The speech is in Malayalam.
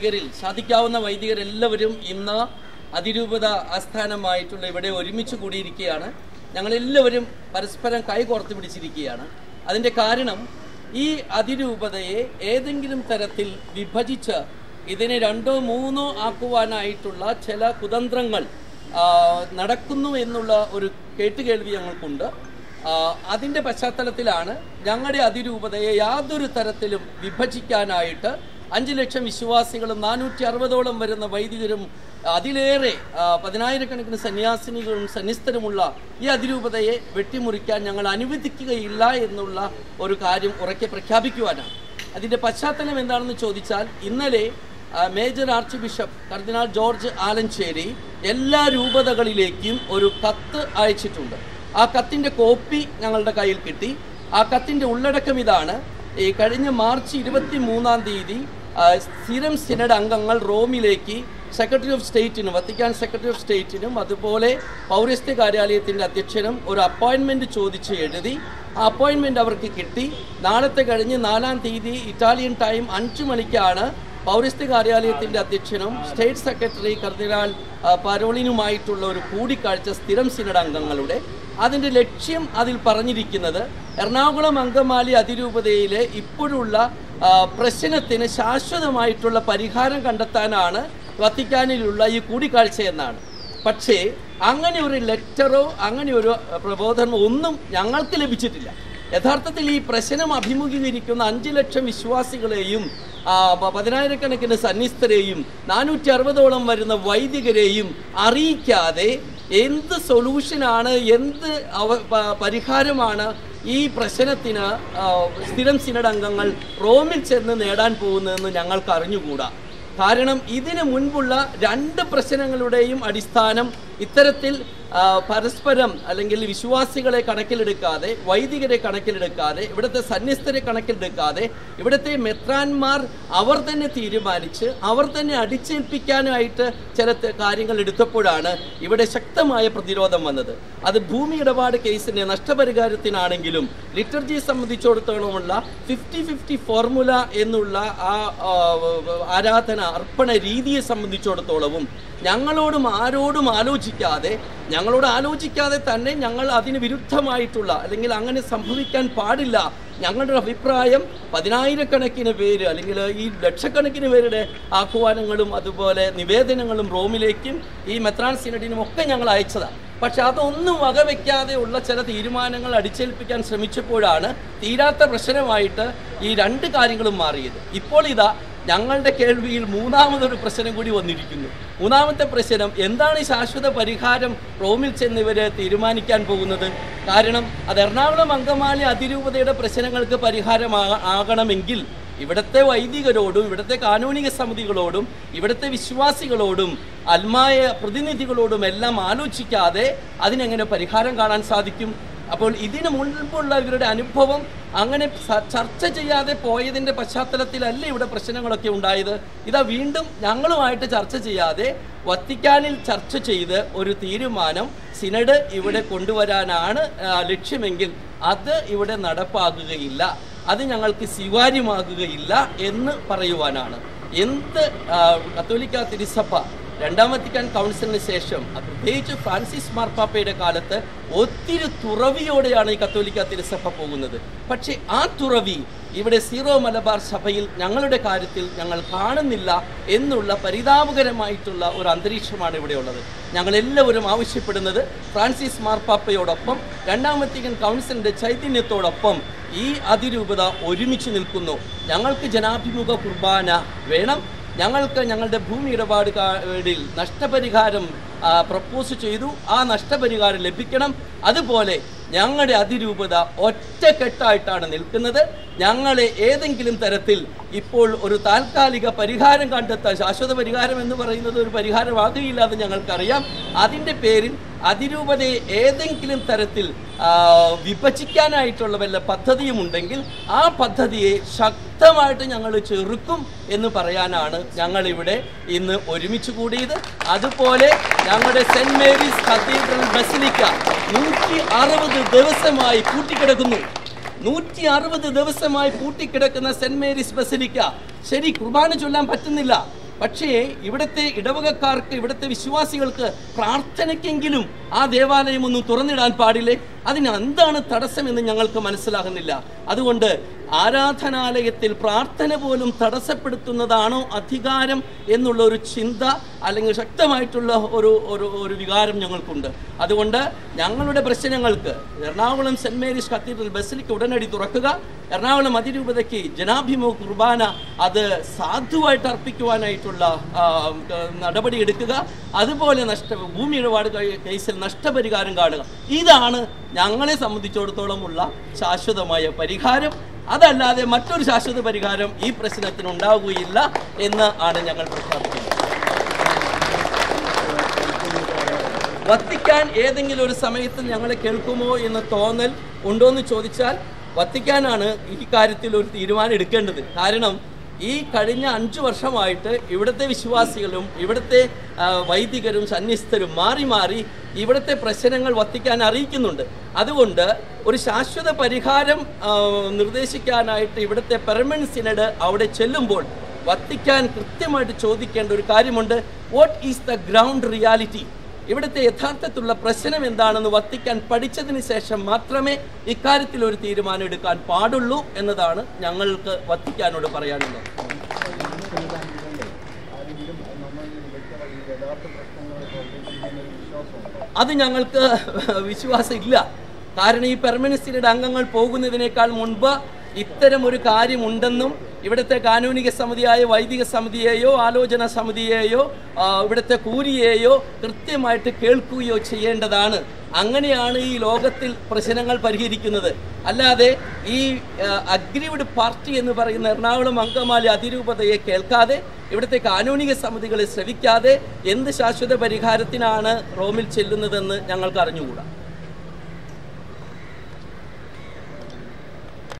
വൈദികരിൽ സാധിക്കാവുന്ന വൈദികരെല്ലാവരും ഇന്ന് അതിരൂപത ആസ്ഥാനമായിട്ടുള്ള ഇവിടെ ഒരുമിച്ച് കൂടിയിരിക്കുകയാണ് ഞങ്ങളെല്ലാവരും പരസ്പരം കൈകോർത്ത് പിടിച്ചിരിക്കുകയാണ് അതിൻ്റെ കാരണം ഈ അതിരൂപതയെ ഏതെങ്കിലും തരത്തിൽ വിഭജിച്ച് ഇതിനെ രണ്ടോ മൂന്നോ ആക്കുവാനായിട്ടുള്ള ചില കുതന്ത്രങ്ങൾ ആ, നടക്കുന്നു എന്നുള്ള ഒരു കേട്ടുകേൾവി ഞങ്ങൾക്കുണ്ട് ആ, അതിൻ്റെ പശ്ചാത്തലത്തിലാണ് ഞങ്ങളുടെ അതിരൂപതയെ യാതൊരു തരത്തിലും വിഭജിക്കാനായിട്ട് അഞ്ച് ലക്ഷം വിശ്വാസികളും നാനൂറ്റി അറുപതോളം വരുന്ന വൈദികരും അതിലേറെ ആ, പതിനായിരക്കണക്കിന് സന്യാസിനികളും സന്യസ്തരുമുള്ള ഈ അതിരൂപതയെ വെട്ടിമുറിക്കാൻ ഞങ്ങൾ അനുവദിക്കുകയില്ല എന്നുള്ള ഒരു കാര്യം ഉറക്കെ പ്രഖ്യാപിക്കുവാനാണ് അതിൻ്റെ പശ്ചാത്തലം എന്താണെന്ന് ചോദിച്ചാൽ ഇന്നലെ ആ, major archbishop cardinal George Alencherry എല്ലാ രൂപതകളിലേക്കും ഒരു കത്ത് അയച്ചിട്ടുണ്ട് ആ കത്തിൻ്റെ കോപ്പി ഞങ്ങളുടെ കയ്യിൽ കിട്ടി ആ കത്തിൻ്റെ ഉള്ളടക്കം ഇതാണ് ഈ കഴിഞ്ഞ മാർച്ച് ഇരുപത്തി മൂന്നാം തീയതി ആ, സ്ഥിരം സിനഡ് അംഗങ്ങൾ റോമിലേക്ക് സെക്രട്ടറി ഓഫ് സ്റ്റേറ്റിനും വത്തിക്കാൻ സെക്രട്ടറി ഓഫ് സ്റ്റേറ്റിനും അതുപോലെ പൗരസ്ത്യ കാര്യാലയത്തിൻ്റെ അധ്യക്ഷനും ഒരു അപ്പോയിൻമെൻറ്റ് ചോദിച്ച് എഴുതി ആ അപ്പോയിൻമെൻറ്റ് അവർക്ക് കിട്ടി നാളത്തെ കഴിഞ്ഞ് നാലാം തീയതി ഇറ്റാലിയൻ ടൈം അഞ്ച് മണിക്കാണ് പൗരസ്ത്യ കാര്യാലയത്തിന്റെ അധ്യക്ഷനും സ്റ്റേറ്റ് സെക്രട്ടറി കർദിനാൾ ആ, പരോളിനുമായിട്ടുള്ള ഒരു കൂടിക്കാഴ്ച സ്ഥിരം സിനഡ് അംഗങ്ങളുടെ അതിന്റെ ലക്ഷ്യം അതിൽ പറഞ്ഞിരിക്കുന്നത് എറണാകുളം അങ്കമാലി അതിരൂപതയിലെ ഇപ്പോഴുള്ള ആ, പ്രശ്നത്തിന് ശാശ്വതമായിട്ടുള്ള പരിഹാരം കണ്ടെത്താനാണ് വത്തിക്കാനിലുള്ള ഈ കൂടിക്കാഴ്ച എന്നാണ് പക്ഷേ അങ്ങനെ ഒരു ലെറ്ററോ അങ്ങനെ ഒരു പ്രബോധനമോ ഒന്നും ഞങ്ങൾക്ക് ലഭിച്ചിട്ടില്ല യഥാർത്ഥത്തിൽ ഈ പ്രശ്നം അഭിമുഖീകരിക്കുന്ന അഞ്ച് ലക്ഷം വിശ്വാസികളെയും ആ, പ- പതിനായിരക്കണക്കിന് സന്യസ്തരെയും നാനൂറ്റി അറുപതോളം വരുന്ന വൈദികരെയും അറിയിക്കാതെ എന്ത് സൊല്യൂഷനാണ് എന്ത് അവ പ- പരിഹാരമാണ് ഈ പ്രശ്നത്തിന് ആ, സ്ഥിരം സിനഡ് അംഗങ്ങൾ റോമിൽ ചെന്ന് നേടാൻ പോകുന്നതെന്ന് ഞങ്ങൾക്ക് അറിഞ്ഞുകൂടാ കാരണം ഇതിനു മുൻപുള്ള രണ്ട് പ്രശ്നങ്ങളുടെയും അടിസ്ഥാനം ഇത്തരത്തിൽ ആ, പരസ്പരം അല്ലെങ്കിൽ വിശ്വാസികളെ കണക്കിലെടുക്കാതെ വൈദികരെ കണക്കിലെടുക്കാതെ ഇവിടുത്തെ സന്യസ്തരെ കണക്കിലെടുക്കാതെ ഇവിടുത്തെ മെത്രാന്മാർ അവർ തന്നെ തീരുമാനിച്ച് അവർ തന്നെ അടിച്ചേൽപ്പിക്കാനായിട്ട് ചില ത- കാര്യങ്ങൾ എടുത്തപ്പോഴാണ് ഇവിടെ ശക്തമായ പ്രതിരോധം വന്നത് അത് ഭൂമി ഇടപാട് കേസിന്റെ നഷ്ടപരിഹാരത്തിനാണെങ്കിലും ലിറ്റർജിയെ സംബന്ധിച്ചിടത്തോളമുള്ള ഫിഫ്റ്റി ഫിഫ്റ്റി ഫോർമുല എന്നുള്ള ആ ആ, ആരാധന അർപ്പണ രീതിയെ സംബന്ധിച്ചിടത്തോളവും ഞങ്ങളോടും ആരോടും ആലോചിക്കാതെ ഞങ്ങളോട് ആലോചിക്കാതെ തന്നെ ഞങ്ങൾ അതിന് വിരുദ്ധമായിട്ടുള്ള അല്ലെങ്കിൽ അങ്ങനെ സംഭവിക്കാൻ പാടില്ല ഞങ്ങളുടെ അഭിപ്രായം പതിനായിരക്കണക്കിന് പേര് അല്ലെങ്കിൽ ഈ ലക്ഷക്കണക്കിന് പേരുടെ ആഹ്വാനങ്ങളും അതുപോലെ നിവേദനങ്ങളും റോമിലേക്കും ഈ മെത്രാൻ സിനഡിനും ഒക്കെ ഞങ്ങൾ അയച്ചതാണ് പക്ഷെ അതൊന്നും വകവെക്കാതെ ഉള്ള ചില തീരുമാനങ്ങൾ അടിച്ചേൽപ്പിക്കാൻ ശ്രമിച്ചപ്പോഴാണ് തീരാത്ത പ്രശ്നമായിട്ട് ഈ രണ്ട് കാര്യങ്ങളും മാറിയത് ഇപ്പോൾ ഇതാ ഞങ്ങളുടെ കേൾവിയിൽ മൂന്നാമതൊരു പ്രശ്നം കൂടി വന്നിരിക്കുന്നു മൂന്നാമത്തെ പ്രശ്നം എന്താണ് ഈ ശാശ്വത പരിഹാരം റോമിൽ ചെന്ന് ഇവര് തീരുമാനിക്കാൻ പോകുന്നത് കാരണം അത് എറണാകുളം അങ്കമാലി അതിരൂപതയുടെ പ്രശ്നങ്ങൾക്ക് പരിഹാരമാ ആകണമെങ്കിൽ ഇവിടുത്തെ വൈദികരോടും ഇവിടുത്തെ കാനൂനിക സമിതികളോടും ഇവിടുത്തെ വിശ്വാസികളോടും അൽമായ പ്രതിനിധികളോടും എല്ലാം ആലോചിക്കാതെ അതിനെങ്ങനെ പരിഹാരം കാണാൻ സാധിക്കും അപ്പോൾ ഇതിനു മുൻപുള്ള ഇവരുടെ അനുഭവം അങ്ങനെ സ- ചർച്ച ചെയ്യാതെ പോയതിന്റെ പശ്ചാത്തലത്തിലല്ല ഇവിടെ പ്രശ്നങ്ങളൊക്കെ ഉണ്ടായത് ഇതാ വീണ്ടും ഞങ്ങളുമായിട്ട് ചർച്ച ചെയ്യാതെ വത്തിക്കാനിൽ ചർച്ച ചെയ്ത് ഒരു തീരുമാനം സിനഡ് ഇവിടെ കൊണ്ടുവരാനാണ് ആ, ലക്ഷ്യമെങ്കിൽ അത് ഇവിടെ നടപ്പാകുകയില്ല അത് ഞങ്ങൾക്ക് സ്വീകാര്യമാകുകയില്ല എന്ന് പറയുവാനാണ് എന്ത് ആ, കത്തോലിക്ക തിരുസഭ രണ്ടാം വത്തിക്കാൻ കൗൺസിലിന് ശേഷം അത് പ്രത്യേകിച്ച് ഫ്രാൻസിസ് മാർപ്പാപ്പയുടെ കാലത്ത് ഒത്തിരി തുറവിയോടെയാണ് ഈ കത്തോലിക്ക തിരുസഭ പോകുന്നത് പക്ഷേ ആ തുറവി ഇവിടെ സീറോ മലബാർ സഭയിൽ ഞങ്ങളുടെ കാര്യത്തിൽ ഞങ്ങൾ കാണുന്നില്ല എന്നുള്ള പരിതാപകരമായിട്ടുള്ള ഒരു അന്തരീക്ഷമാണ് ഇവിടെ ഉള്ളത് ഞങ്ങൾ എല്ലാവരും ആവശ്യപ്പെടുന്നത് ഫ്രാൻസിസ് മാർപ്പാപ്പയോടൊപ്പം രണ്ടാം വത്തിക്കൻ കൗൺസിലിന്റെ ചൈതന്യത്തോടൊപ്പം ഈ അതിരൂപത ഒരുമിച്ച് നിൽക്കുന്നു ഞങ്ങൾക്ക് ജനാഭിമുഖ കുർബാന വേണം ഞങ്ങൾക്ക് ഞങ്ങളുടെ ഭൂമി ഇടപാടുകാരിൽ നഷ്ടപരിഹാരം ആ, പ്രപ്പോസ് ചെയ്തു ആ നഷ്ടപരിഹാരം ലഭിക്കണം അതുപോലെ ഞങ്ങളുടെ അതിരൂപത ഒറ്റക്കെട്ടായിട്ടാണ് നിൽക്കുന്നത് ഞങ്ങളെ ഏതെങ്കിലും തരത്തിൽ ഇപ്പോൾ ഒരു താൽക്കാലിക പരിഹാരം കണ്ടെത്താൻ ശാശ്വത പരിഹാരം എന്ന് പറയുന്നത് ഒരു പരിഹാരമാകുകയില്ല എന്ന് ഞങ്ങൾക്കറിയാം അതിൻ്റെ പേരിൽ അതിരൂപതയെ ഏതെങ്കിലും തരത്തിൽ ആ, വിഭജിക്കാനായിട്ടുള്ള വല്ല പദ്ധതിയും ഉണ്ടെങ്കിൽ ആ പദ്ധതിയെ ശക്തമായിട്ട് ഞങ്ങൾ ചെറുക്കും എന്ന് പറയാനാണ് ഞങ്ങൾ ഇവിടെ ഇന്ന് ഒരുമിച്ച് കൂടിയത് അതുപോലെ ഞങ്ങളുടെ സെന്റ് മേരീസ് കത്തീഡ്രൽ ബസിലിക്ക നൂറ്റി അറുപത് ദിവസമായി പൂട്ടിക്കിടക്കുന്നു നൂറ്റി അറുപത് ദിവസമായി പൂട്ടിക്കിടക്കുന്ന സെന്റ് മേരീസ് ബസിലിക്ക ശരി കുർബാന ചൊല്ലാൻ പറ്റുന്നില്ല പക്ഷേ ഇവിടുത്തെ ഇടവകക്കാർക്ക് ഇവിടുത്തെ വിശ്വാസികൾക്ക് പ്രാർത്ഥനയ്ക്കെങ്കിലും ആ ദേവാലയം ഒന്നും തുറന്നിടാൻ പാടില്ലേ അതിന് എന്താണ് തടസ്സമെന്ന് ഞങ്ങൾക്ക് മനസ്സിലാകുന്നില്ല അതുകൊണ്ട് ആരാധനാലയത്തിൽ പ്രാർത്ഥന പോലും തടസ്സപ്പെടുത്തുന്നതാണോ അധികാരം എന്നുള്ള ഒരു ചിന്ത അല്ലെങ്കിൽ ശക്തമായിട്ടുള്ള ഒരു ഒരു ഒരു വികാരം ഞങ്ങൾക്കുണ്ട് അതുകൊണ്ട് ഞങ്ങളുടെ പ്രശ്നങ്ങൾക്ക് Ernakulam saint Mary's cathedral basilica ഉടനടി തുറക്കുക എറണാകുളം അതിരൂപതയ്ക്ക് ജനാഭിമുഖ കുർബാന അത് സാധുവായിട്ട് അർപ്പിക്കുവാനായിട്ടുള്ള ആ, നടപടി എടുക്കുക അതുപോലെ നഷ്ട ഭൂമി ഇടപാട് കഴി- കേസിൽ നഷ്ടപരിഹാരം കാണുക ഇതാണ് ഞങ്ങളെ സംബന്ധിച്ചിടത്തോളം ഉള്ള ശാശ്വതമായ പരിഹാരം അതല്ലാതെ മറ്റൊരു ശാശ്വത പരിഹാരം ഈ പ്രശ്നത്തിന് ഉണ്ടാവുകയില്ല എന്ന് ആണ് ഞങ്ങൾ പ്രഖ്യാപിക്കുന്നത് വത്തിക്കാൻ ഏതെങ്കിലും ഒരു സമയത്ത് ഞങ്ങളെ കേൾക്കുമോ എന്ന് തോന്നൽ ഉണ്ടോ എന്ന് ചോദിച്ചാൽ വത്തിക്കാനാണ് ഈ കാര്യത്തിൽ ഒരു തീരുമാനം എടുക്കേണ്ടത് കാരണം ഈ കഴിഞ്ഞ അഞ്ചു വർഷമായിട്ട് ഇവിടുത്തെ വിശ്വാസികളും ഇവിടുത്തെ ആ, വൈദികരും സന്യസ്തരും മാറി മാറി ഇവിടുത്തെ പ്രശ്നങ്ങൾ വത്തിക്കാൻ അറിയിക്കുന്നുണ്ട് അതുകൊണ്ട് ഒരു ശാശ്വത പരിഹാരം ആ, നിർദ്ദേശിക്കാനായിട്ട് ഇവിടുത്തെ പെർമനന്റ് സിനഡ് അവിടെ ചെല്ലുമ്പോൾ വത്തിക്കാൻ കൃത്യമായിട്ട് ചോദിക്കേണ്ട ഒരു കാര്യമുണ്ട് what is the ground reality ഇവിടുത്തെ യഥാർത്ഥത്തിലുള്ള പ്രശ്നം എന്താണെന്ന് വത്തിക്കാൻ പഠിച്ചതിന് ശേഷം മാത്രമേ ഇക്കാര്യത്തിൽ ഒരു തീരുമാനം എടുക്കാൻ പാടുള്ളൂ എന്നതാണ് ഞങ്ങൾക്ക് വത്തിക്കാനോട് പറയാനുള്ളത് അത് ഞങ്ങൾക്ക് വിശ്വാസം ഇല്ല കാരണം ഈ പെർമനൻസിയുടെ അംഗങ്ങൾ പോകുന്നതിനേക്കാൾ മുൻപ് ഇത്തരം ഒരു കാര്യമുണ്ടെന്നും ഇവിടുത്തെ കാനൂനിക സമിതിയായ വൈദിക സമിതിയെയോ ആലോചന സമിതിയെയോ ആ, ഇവിടുത്തെ കൂരിയെയോ കൃത്യമായിട്ട് കേൾക്കുകയോ ചെയ്യേണ്ടതാണ് അങ്ങനെയാണ് ഈ ലോകത്തിൽ പ്രശ്നങ്ങൾ പരിഹരിക്കുന്നത് അല്ലാതെ ഈ അഗ്രീവ്ഡ് പാർട്ടി എന്ന് പറയുന്ന എറണാകുളം അങ്കമാലി അതിരൂപതയെ കേൾക്കാതെ ഇവിടുത്തെ കാനൂനിക സമിതികളെ ശ്രവിക്കാതെ എന്ത് ശാശ്വത പരിഹാരത്തിനാണ് റോമിൽ ചെല്ലുന്നതെന്ന് ഞങ്ങൾക്ക് അറിഞ്ഞുകൂടാ